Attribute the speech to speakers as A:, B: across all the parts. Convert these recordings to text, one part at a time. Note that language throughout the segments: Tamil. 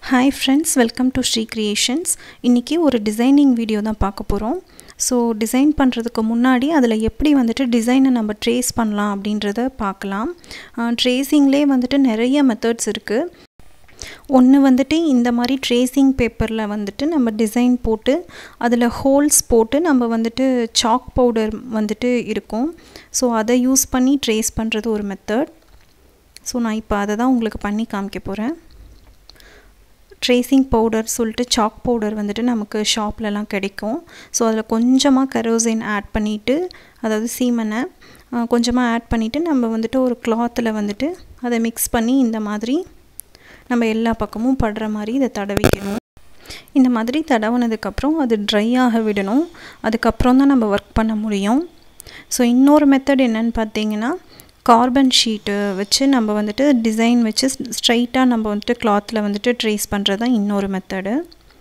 A: hi friends welcome to Shri creations இன்றைக்கி ஒரு டிசைனிங் வீடியோ தான் பார்க்க போகிறோம் ஸோ டிசைன் பண்ணுறதுக்கு முன்னாடி அதில் எப்படி வந்துட்டு டிசைனை நம்ம ட்ரேஸ் பண்ணலாம் அப்படின்றத பார்க்கலாம் ட்ரேசிங்லேயே வந்துட்டு நிறைய மெத்தட்ஸ் இருக்குது ஒன்று வந்துட்டு இந்த மாதிரி ட்ரேசிங் பேப்பரில் வந்துட்டு நம்ம டிசைன் போட்டு அதில் ஹோல்ஸ் போட்டு நம்ம வந்துட்டு சாக் பவுடர் வந்துட்டு இருக்கும் ஸோ அதை யூஸ் பண்ணி ட்ரேஸ் பண்ணுறது ஒரு மெத்தட் ஸோ நான் இப்போ அதை தான் உங்களுக்கு பண்ணி காமிக்க போகிறேன் ட்ரேசிங் பவுடர் சொல்லிட்டு சாக் பவுடர் வந்துட்டு நமக்கு ஷாப்லலாம் கிடைக்கும் ஸோ அதில் கொஞ்சமாக கரோசின் ஆட் பண்ணிவிட்டு அதாவது சீமனை கொஞ்சமாக ஆட் பண்ணிவிட்டு நம்ம வந்துட்டு ஒரு கிளாத்தில் வந்துட்டு அதை மிக்ஸ் பண்ணி இந்த மாதிரி நம்ம எல்லா பக்கமும் படுற மாதிரி இதை தடவிக்கணும் இந்த மாதிரி தடவுனதுக்கப்புறம் அது ட்ரை ஆக விடணும் அதுக்கப்புறம் தான் நம்ம ஒர்க் பண்ண முடியும் ஸோ இன்னொரு மெத்தட் என்னென்னு பார்த்தீங்கன்னா கார்பன் ஷீட்டு வச்சு நம்ம வந்துட்டு டிசைன் வச்சு ஸ்ட்ரைட்டாக நம்ம வந்துட்டு கிளாத்தில் வந்துட்டு ட்ரேஸ் பண்ணுறது தான் இன்னொரு மெத்தடு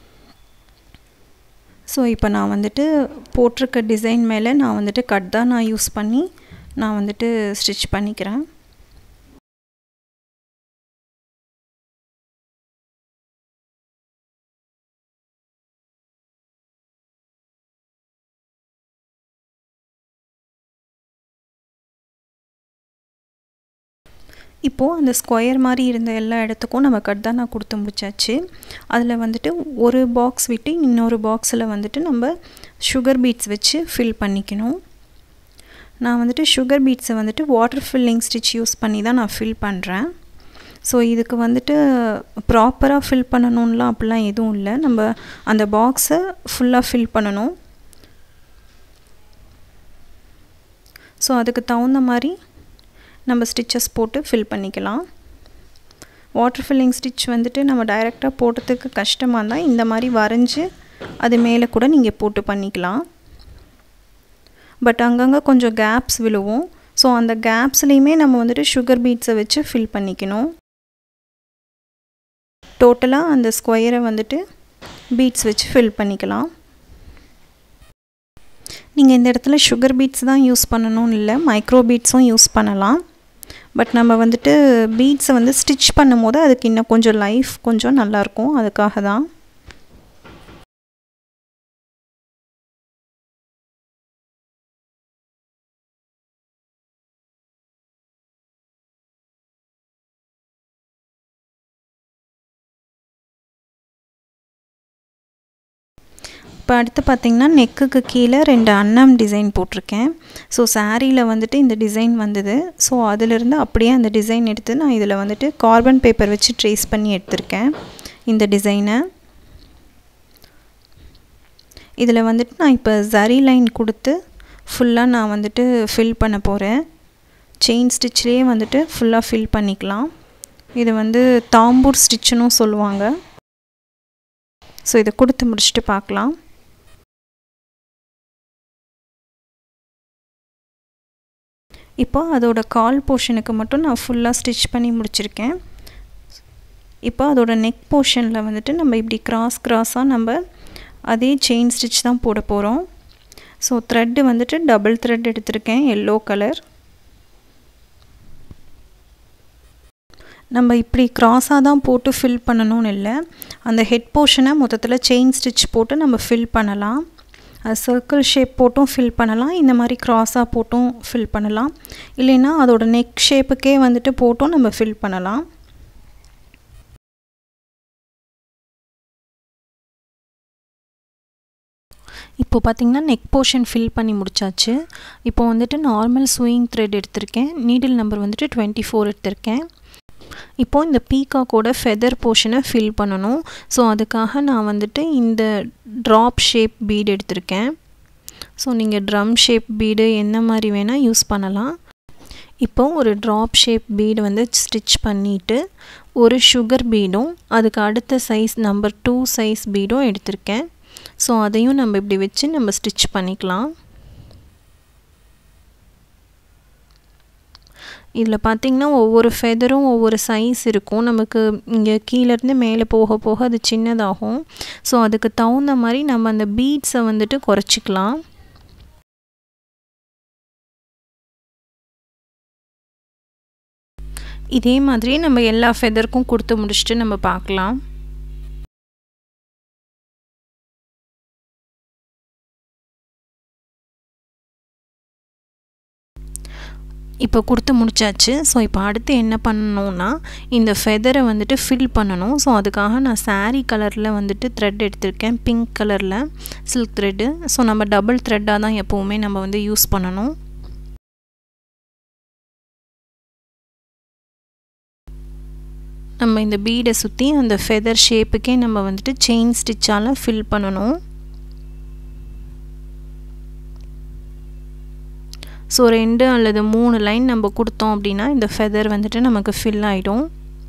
A: ஸோ இப்போ நான் வந்துட்டு போட்டிருக்க டிசைன் மேலே நான் வந்துட்டு கட் தான் நான் யூஸ் பண்ணி நான் வந்துட்டு ஸ்டிச் பண்ணிக்கிறேன் இப்போது அந்த ஸ்கொயர் மாதிரி இருந்த எல்லா இடத்துக்கும் நம்ம கட் தான் நான் கொடுத்து முடிச்சாச்சு அதில் வந்துட்டு ஒரு பாக்ஸ் விட்டு இன்னொரு பாக்ஸில் வந்துட்டு நம்ம சுகர் பீட்ஸ் வச்சு ஃபில் பண்ணிக்கணும் நான் வந்துட்டு சுகர் பீட்ஸை வந்துட்டு வாட்டர் ஃபில்லிங் ஸ்டிச் யூஸ் பண்ணி தான் நான் ஃபில் பண்ணுறேன் ஸோ இதுக்கு வந்துட்டு ப்ராப்பராக ஃபில் பண்ணணும்லாம் அப்படிலாம் எதுவும் இல்லை நம்ம அந்த பாக்ஸை ஃபுல்லாக ஃபில் பண்ணணும் ஸோ அதுக்கு தகுந்த மாதிரி நம்ம ஸ்டிச்சஸ் போட்டு ஃபில் பண்ணிக்கலாம் வாட்டர் ஃபில்லிங் ஸ்டிச் வந்துட்டு நம்ம டைரெக்டாக போடுறதுக்கு கஷ்டமாக இருந்தால் இந்த மாதிரி வரைஞ்சி அது மேலே கூட நீங்கள் போட்டு பண்ணிக்கலாம் பட் அங்கங்கே கொஞ்சம் கேப்ஸ் விழுவும் ஸோ அந்த கேப்ஸ்லேயுமே நம்ம வந்துட்டு சுகர் பீட்ஸை வச்சு ஃபில் பண்ணிக்கணும் டோட்டலாக அந்த ஸ்கொயரை வந்துட்டு பீட்ஸ் வச்சு ஃபில் பண்ணிக்கலாம் நீங்கள் இந்த இடத்துல சுகர் பீட்ஸ் தான் யூஸ் பண்ணணும்னு இல்லை மைக்ரோ பீட்ஸும் யூஸ் பண்ணலாம் பட் நம்ம வந்துட்டு பீட்ஸை வந்து ஸ்டிச் பண்ணும் போது அதுக்கு இன்னும் கொஞ்சம் லைஃப் கொஞ்சம் நல்லாயிருக்கும் அதுக்காக தான் இப்போ அடுத்து பார்த்திங்கன்னா நெக்குக்கு கீழே ரெண்டு அன்னம் டிசைன் போட்டிருக்கேன் ஸோ சாரியில் வந்துட்டு இந்த டிசைன் வந்தது ஸோ அதிலிருந்து அப்படியே அந்த டிசைன் எடுத்து நான் இதில் வந்துட்டு கார்பன் பேப்பர் வச்சு ட்ரேஸ் பண்ணி எடுத்திருக்கேன் இந்த டிசைனை இதில் வந்துட்டு நான் இப்போ ஜரி லைன் கொடுத்து ஃபுல்லாக நான் வந்துட்டு ஃபில் பண்ண போகிறேன் செயின் ஸ்டிச்லேயே வந்துட்டு ஃபுல்லாக ஃபில் பண்ணிக்கலாம் இது வந்து தாம்பூர் ஸ்டிச்சுன்னு சொல்லுவாங்க ஸோ இதை கொடுத்து முடிச்சுட்டு பார்க்கலாம் இப்போ அதோட கால் போர்ஷனுக்கு மட்டும் நான் ஃபுல்லாக ஸ்டிச் பண்ணி முடிச்சிருக்கேன் இப்போ அதோட நெக் போர்ஷனில் வந்துட்டு நம்ம இப்படி கிராஸ் கிராஸாக நம்ம அதே செயின் ஸ்டிச் தான் போட போகிறோம் ஸோ த்ரெட்டு வந்துட்டு டபுள் த்ரெட் எடுத்திருக்கேன் எல்லோ கலர் நம்ம இப்படி க்ராஸாக தான் போட்டு ஃபில் பண்ணணும்னு இல்லை அந்த ஹெட் போர்ஷனை மொத்தத்தில் செயின் ஸ்டிச் போட்டு நம்ம ஃபில் பண்ணலாம் அது சர்க்கிள் ஷேப் போட்டும் ஃபில் பண்ணலாம் இந்த மாதிரி க்ராஸாக போட்டும் ஃபில் பண்ணலாம் இல்லைன்னா அதோட நெக் ஷேப்புக்கே வந்துட்டு போட்டும் நம்ம ஃபில் பண்ணலாம் இப்போ பார்த்திங்கன்னா நெக் போர்ஷன் ஃபில் பண்ணி முடிச்சாச்சு இப்போ வந்துட்டு நார்மல் ஸ்விங் த்ரெட் எடுத்திருக்கேன் நீடில் நம்பர் வந்துட்டு டுவெண்ட்டி ஃபோர் எடுத்திருக்கேன் இப்போது இந்த பீகாக்கோட ஃபெதர் போர்ஷனை ஃபில் பண்ணணும் ஸோ அதுக்காக நான் வந்துட்டு இந்த ட்ராப் ஷேப் பீடு எடுத்திருக்கேன் ஸோ நீங்கள் ட்ரம் ஷேப் பீடு என்ன மாதிரி வேணால் யூஸ் பண்ணலாம் இப்போ ஒரு ட்ராப் ஷேப் பீடு வந்து ஸ்டிச் பண்ணிவிட்டு ஒரு சுகர் பீடும் அதுக்கு அடுத்த சைஸ் நம்பர் டூ சைஸ் பீடும் எடுத்திருக்கேன் ஸோ அதையும் நம்ம இப்படி வச்சு நம்ம ஸ்டிச் பண்ணிக்கலாம் இதில் பார்த்திங்கன்னா ஒவ்வொரு ஃபெதரும் ஒவ்வொரு சைஸ் இருக்கும் நமக்கு இங்கே கீழேருந்து மேலே போக போக அது சின்னதாகும் ஸோ அதுக்கு தகுந்த மாதிரி நம்ம அந்த பீட்ஸை வந்துட்டு குறைச்சிக்கலாம் இதே மாதிரி நம்ம எல்லா ஃபெதருக்கும் கொடுத்து முடிச்சுட்டு நம்ம பார்க்கலாம் இப்போ கொடுத்து முடிச்சாச்சு ஸோ இப்போ அடுத்து என்ன பண்ணணும்னா இந்த ஃபெதரை வந்துட்டு ஃபில் பண்ணணும் ஸோ அதுக்காக நான் சாரீ கலரில் வந்துட்டு த்ரெட் எடுத்திருக்கேன் பிங்க் கலரில் சில்க் த்ரெட்டு ஸோ நம்ம டபுள் த்ரெட்டாக தான் எப்போவுமே நம்ம வந்து யூஸ் பண்ணணும் நம்ம இந்த பீடை சுற்றி அந்த ஃபெதர் ஷேப்புக்கே நம்ம வந்துட்டு செயின் ஸ்டிச்சால் ஃபில் பண்ணணும் ஸோ ரெண்டு அல்லது மூணு லைன் நம்ம கொடுத்தோம் அப்படின்னா இந்த ஃபெதர் வந்துட்டு நமக்கு ஃபில் ஆகிடும்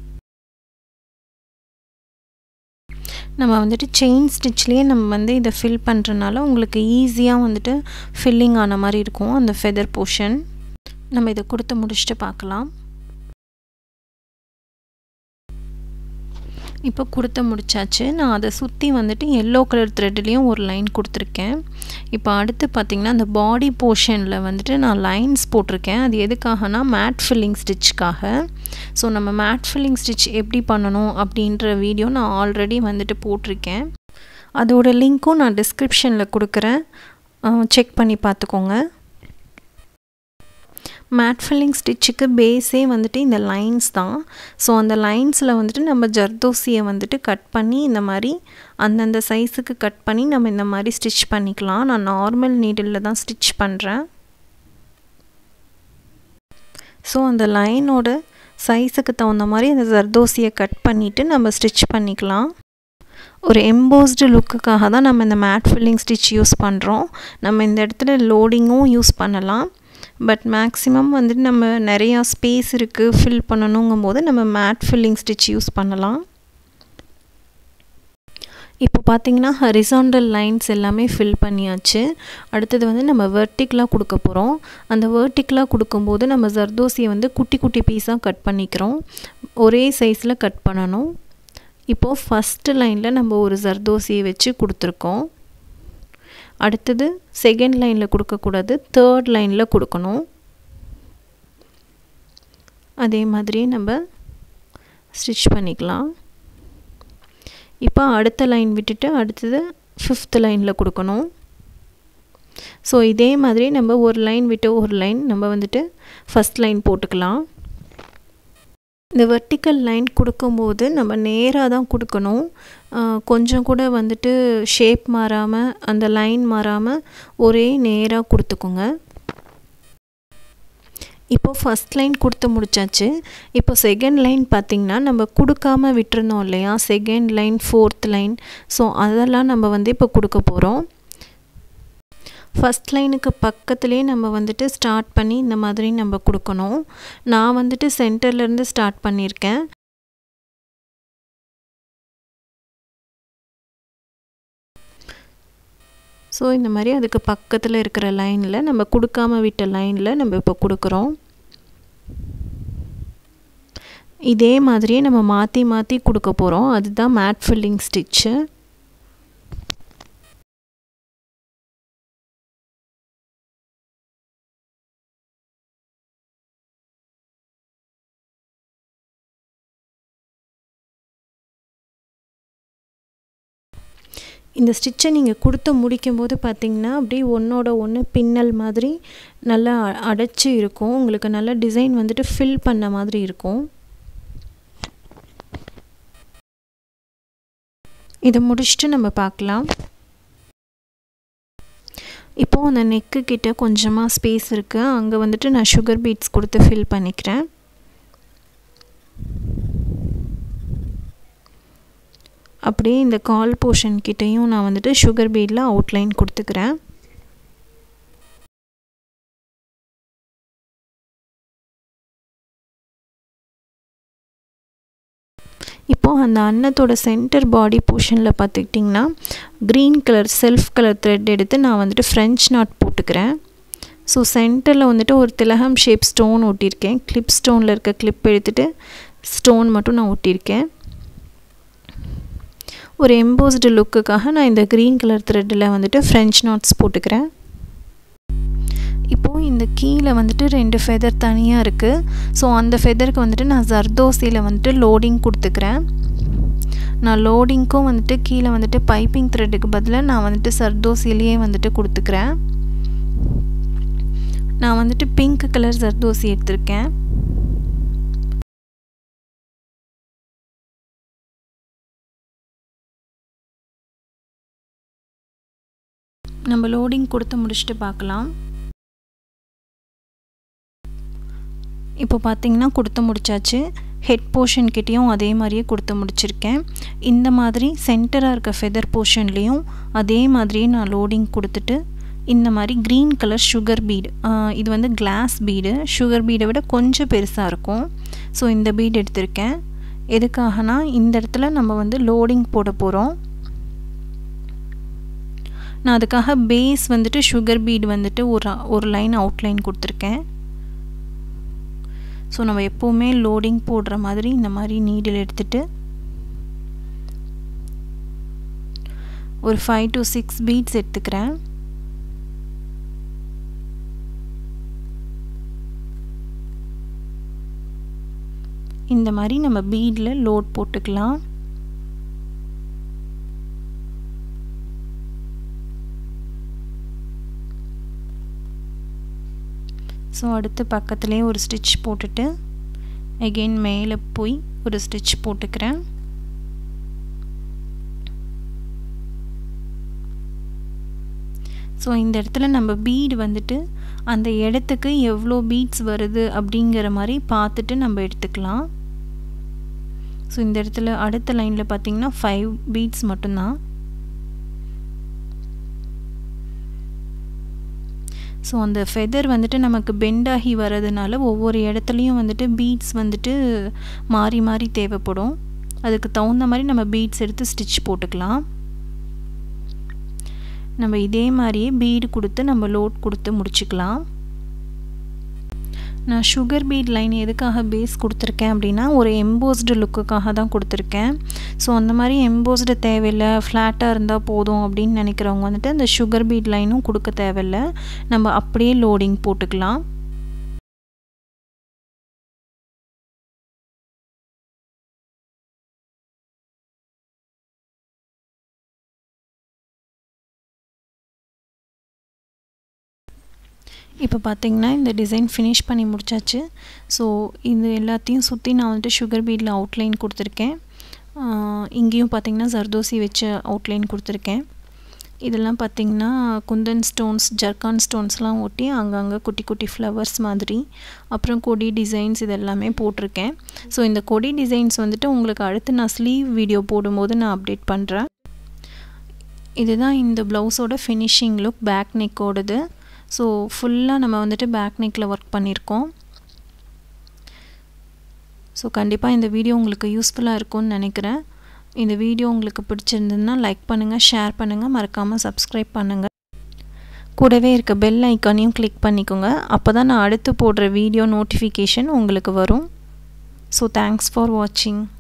A: நம்ம வந்துட்டு செயின் ஸ்டிச்லேயே நம்ம வந்து இதை ஃபில் பண்ணுறனால உங்களுக்கு ஈஸியாக வந்துட்டு ஃபில்லிங் ஆன மாதிரி இருக்கும் அந்த ஃபெதர் போர்ஷன் நம்ம இதை கொடுத்து முடிச்சுட்டு பார்க்கலாம் இப்போ கொடுத்து முடிச்சாச்சு நான் அதை சுற்றி வந்துட்டு எல்லோ கலர் த்ரெட்லேயும் ஒரு லைன் கொடுத்துருக்கேன் இப்போ அடுத்து பார்த்திங்கன்னா அந்த பாடி போர்ஷனில் வந்துட்டு நான் லைன்ஸ் போட்டிருக்கேன் அது எதுக்காகனா மேட் ஃபில்லிங் ஸ்டிச்சுக்காக ஸோ நம்ம மேட் ஃபில்லிங் ஸ்டிச் எப்படி பண்ணணும் அப்படின்ற வீடியோ நான் ஆல்ரெடி வந்துட்டு போட்டிருக்கேன் அதோட லிங்க்கும் நான் டிஸ்கிரிப்ஷனில் கொடுக்குறேன் செக் பண்ணி பார்த்துக்கோங்க மேட் ஃபில்லிங் ஸ்டிச்சுக்கு பேஸே வந்துட்டு இந்த லைன்ஸ் தான் ஸோ அந்த லைன்ஸில் வந்துட்டு நம்ம ஜர்தோசியை வந்துட்டு கட் பண்ணி இந்த மாதிரி அந்தந்த சைஸுக்கு கட் பண்ணி நம்ம இந்த மாதிரி ஸ்டிச் பண்ணிக்கலாம் நான் நார்மல் நீடில் தான் ஸ்டிச் பண்ணுறேன் ஸோ அந்த லைனோட சைஸுக்கு தகுந்த மாதிரி அந்த ஜர்தோசியை கட் பண்ணிவிட்டு நம்ம ஸ்டிச் பண்ணிக்கலாம் ஒரு எம்போஸ்டு லுக்குக்காக தான் நம்ம இந்த மேட் ஃபில்லிங் ஸ்டிச் யூஸ் பண்ணுறோம் நம்ம இந்த இடத்துல லோடிங்கும் யூஸ் பண்ணலாம் பட் மேக்ஸிமம் வந்துட்டு நம்ம நிறையா ஸ்பேஸ் இருக்குது ஃபில் பண்ணணுங்கும் போது நம்ம மேட் ஃபில்லிங் ஸ்டிச் யூஸ் பண்ணலாம் இப்போ பார்த்தீங்கன்னா ஹரிசாண்டல் லைன்ஸ் எல்லாமே ஃபில் பண்ணியாச்சு அடுத்தது வந்து நம்ம வெர்டிக்கலாக கொடுக்க போகிறோம் அந்த வெர்டிக்கலாக கொடுக்கும்போது நம்ம ஜர்தோசியை வந்து குட்டி குட்டி பீஸாக கட் பண்ணிக்கிறோம் ஒரே சைஸில் கட் பண்ணணும் இப்போது ஃபஸ்ட்டு லைனில் நம்ம ஒரு ஜர்தோசியை வச்சு கொடுத்துருக்கோம் அடுத்தது செகண்ட் லைனில் கொடுக்கக்கூடாது தேர்ட் லைனில் கொடுக்கணும் அதே மாதிரியே நம்ம ஸ்டிச் பண்ணிக்கலாம் இப்போ அடுத்த லைன் விட்டுட்டு அடுத்தது ஃபிஃப்த் லைனில் கொடுக்கணும் ஸோ இதே மாதிரி நம்ம ஒரு லைன் விட்டு ஒரு லைன் நம்ம வந்துட்டு ஃபஸ்ட் லைன் போட்டுக்கலாம் இந்த வெர்டிக்கல் லைன் கொடுக்கும்போது நம்ம நேராக தான் கொடுக்கணும் கொஞ்சம் கூட வந்துட்டு ஷேப் மாறாமல் அந்த லைன் மாறாமல் ஒரே நேராக கொடுத்துக்கோங்க இப்போ ஃபஸ்ட் லைன் கொடுத்து முடிச்சாச்சு இப்போ செகண்ட் லைன் பார்த்திங்கன்னா நம்ம கொடுக்காம விட்டுருந்தோம் இல்லையா second line fourth line so அதெல்லாம் நம்ம வந்து இப்போ கொடுக்க போகிறோம் ஃபஸ்ட் லைனுக்கு பக்கத்துலேயே நம்ம வந்துட்டு ஸ்டார்ட் பண்ணி இந்த மாதிரி நம்ம கொடுக்கணும் நான் வந்துட்டு சென்டர்லேருந்து ஸ்டார்ட் பண்ணியிருக்கேன் ஸோ இந்த மாதிரி அதுக்கு பக்கத்தில் இருக்கிற லைனில் நம்ம கொடுக்காம விட்ட லைனில் நம்ம இப்போ கொடுக்குறோம் இதே மாதிரியே நம்ம மாற்றி மாற்றி கொடுக்க போகிறோம் அதுதான் மேட் ஃபில்லிங் ஸ்டிச்சு இந்த ஸ்டிச்சை நீங்கள் கொடுத்து முடிக்கும்போது பார்த்திங்கன்னா அப்படியே ஒன்றோட ஒன்று பின்னல் மாதிரி நல்லா அடைச்சி இருக்கும் உங்களுக்கு நல்ல டிசைன் வந்துட்டு ஃபில் பண்ண மாதிரி இருக்கும் இதை முடிச்சுட்டு நம்ம பார்க்கலாம் இப்போது அந்த நெக்கு கிட்ட கொஞ்சமாக ஸ்பேஸ் இருக்குது அங்கே வந்துட்டு நான் சுகர் பீட்ஸ் கொடுத்து ஃபில் பண்ணிக்கிறேன் அப்படியே இந்த கால் போர்ஷன் கிட்டேயும் நான் வந்துட்டு சுகர் பீடில் அவுட்லைன் கொடுத்துக்கிறேன் இப்போது அந்த அன்னத்தோட சென்டர் பாடி போர்ஷனில் பார்த்துக்கிட்டிங்கன்னா green colour self colour thread எடுத்து நான் வந்துட்டு ஃப்ரெஞ்ச் நாட் போட்டுக்கிறேன் ஸோ சென்டரில் வந்துட்டு ஒரு திலகம் ஷேப் ஸ்டோன் ஒட்டியிருக்கேன் கிளிப் ஸ்டோனில் இருக்க கிளிப் எடுத்துகிட்டு ஸ்டோன் மட்டும் நான் ஒட்டியிருக்கேன் ஒரு எம்போஸ்டு லுக்குக்காக நான் இந்த க்ரீன் கலர் த்ரெட்டில் வந்துட்டு ஃப்ரெஞ்ச் நாட்ஸ் போட்டுக்கிறேன் இப்போது இந்த கீழே வந்துட்டு ரெண்டு ஃபெதர் தனியாக இருக்குது ஸோ அந்த ஃபெதருக்கு வந்துட்டு நான் ஜர்தோசியில் வந்துட்டு லோடிங் கொடுத்துக்கிறேன் நான் லோடிங்க்கும் வந்துட்டு கீழே வந்துட்டு பைப்பிங் த்ரெட்டுக்கு பதிலாக நான் வந்துட்டு சர்தோசிலேயே வந்துட்டு கொடுத்துக்கிறேன் நான் வந்துட்டு பிங்க் கலர் ஜர்தோசி எடுத்திருக்கேன் நம்ம லோடிங் கொடுத்து முடிச்சுட்டு பார்க்கலாம் இப்போ பார்த்தீங்கன்னா கொடுத்து முடிச்சாச்சு ஹெட் போர்ஷன் கிட்டேயும் அதே மாதிரியே கொடுத்து முடிச்சிருக்கேன் இந்த மாதிரி சென்டராக இருக்க ஃபெதர் போர்ஷன்லேயும் அதே மாதிரியே நான் லோடிங் கொடுத்துட்டு இந்த மாதிரி க்ரீன் கலர் சுகர் பீடு இது வந்து கிளாஸ் பீடு சுகர் பீடை விட கொஞ்சம் பெருசாக இருக்கும் ஸோ இந்த பீடு எடுத்திருக்கேன் எதுக்காகனா இந்த இடத்துல நம்ம வந்து லோடிங் போட போகிறோம் நான் அதுக்காக பேஸ் வந்துட்டு சுகர் பீடு வந்துட்டு ஒரு ஒரு லைன் அவுட்லைன் கொடுத்துருக்கேன் ஸோ நம்ம எப்போவுமே லோடிங் போடுற மாதிரி இந்த மாதிரி நீடில் எடுத்துகிட்டு ஒரு ஃபைவ் டு சிக்ஸ் பீட்ஸ் எடுத்துக்கிறேன் இந்த மாதிரி நம்ம பீடில் லோட் போட்டுக்கலாம் ஸோ அடுத்து பக்கத்துலேயே ஒரு ஸ்டிச் போட்டுட்டு அகெயின் மேலே போய் ஒரு ஸ்டிச் போட்டுக்கிறேன் ஸோ இந்த இடத்துல நம்ம பீடு வந்துட்டு அந்த இடத்துக்கு எவ்வளோ பீட்ஸ் வருது அப்படிங்கிற மாதிரி பார்த்துட்டு நம்ம எடுத்துக்கலாம் ஸோ இந்த இடத்துல அடுத்த லைனில் பார்த்தீங்கன்னா ஃபைவ் பீட்ஸ் மட்டும்தான் ஸோ அந்த ஃபெதர் வந்துட்டு நமக்கு பெண்ட் ஆகி வர்றதுனால ஒவ்வொரு இடத்துலையும் வந்துட்டு பீட்ஸ் வந்துட்டு மாறி மாறி தேவைப்படும் அதுக்கு தகுந்த மாதிரி நம்ம பீட்ஸ் எடுத்து ஸ்டிச் போட்டுக்கலாம் நம்ம இதே மாதிரியே பீடு கொடுத்து நம்ம லோட் கொடுத்து முடிச்சுக்கலாம் நான் சுகர் பீட் லைன் எதுக்காக பேஸ் கொடுத்துருக்கேன் அப்படின்னா ஒரு எம்போஸ்டு லுக்குக்காக தான் கொடுத்துருக்கேன் ஸோ அந்த மாதிரி எம்போஸ்டு தேவையில்லை ஃப்ளாட்டாக இருந்தால் போதும் அப்படின்னு நினைக்கிறவங்க வந்துட்டு அந்த சுகர் பீட் லைனும் கொடுக்க தேவையில்லை நம்ம அப்படியே லோடிங் போட்டுக்கலாம் இப்போ பார்த்தீங்கன்னா இந்த டிசைன் ஃபினிஷ் பண்ணி முடிச்சாச்சு ஸோ இது எல்லாத்தையும் சுற்றி நான் வந்துட்டு சுகர் பீடில் அவுட்லைன் கொடுத்துருக்கேன் இங்கேயும் பார்த்தீங்கன்னா ஜர்தோசி வச்ச அவுட்லைன் கொடுத்துருக்கேன் இதெல்லாம் பார்த்திங்கன்னா குந்தன் ஸ்டோன்ஸ் ஜர்கான் ஸ்டோன்ஸ்லாம் ஒட்டி அங்கங்கே குட்டி குட்டி ஃப்ளவர்ஸ் மாதிரி அப்புறம் கொடி டிசைன்ஸ் இது எல்லாமே போட்டிருக்கேன் ஸோ இந்த கொடி டிசைன்ஸ் வந்துட்டு உங்களுக்கு அடுத்து நான் ஸ்லீவ் வீடியோ போடும்போது நான் அப்டேட் பண்ணுறேன் இதுதான் இந்த ப்ளவுஸோட ஃபினிஷிங் லுக் பேக் நெக்கோடது ஸோ ஃபுல்லாக நம்ம வந்துட்டு பேக் நெக்கில் ஒர்க் பண்ணியிருக்கோம் ஸோ கண்டிப்பாக இந்த வீடியோ உங்களுக்கு யூஸ்ஃபுல்லாக இருக்கும்னு நினைக்கிறேன் இந்த வீடியோ உங்களுக்கு பிடிச்சிருந்ததுன்னா லைக் பண்ணுங்கள் ஷேர் பண்ணுங்கள் மறக்காமல் சப்ஸ்கிரைப் பண்ணுங்கள் கூடவே இருக்க பெல் ஐக்கானையும் கிளிக் பண்ணிக்கோங்க அப்போ தான் நான் அடுத்து போடுற வீடியோ நோட்டிஃபிகேஷன் உங்களுக்கு வரும் ஸோ தேங்க்ஸ் ஃபார் வாட்சிங்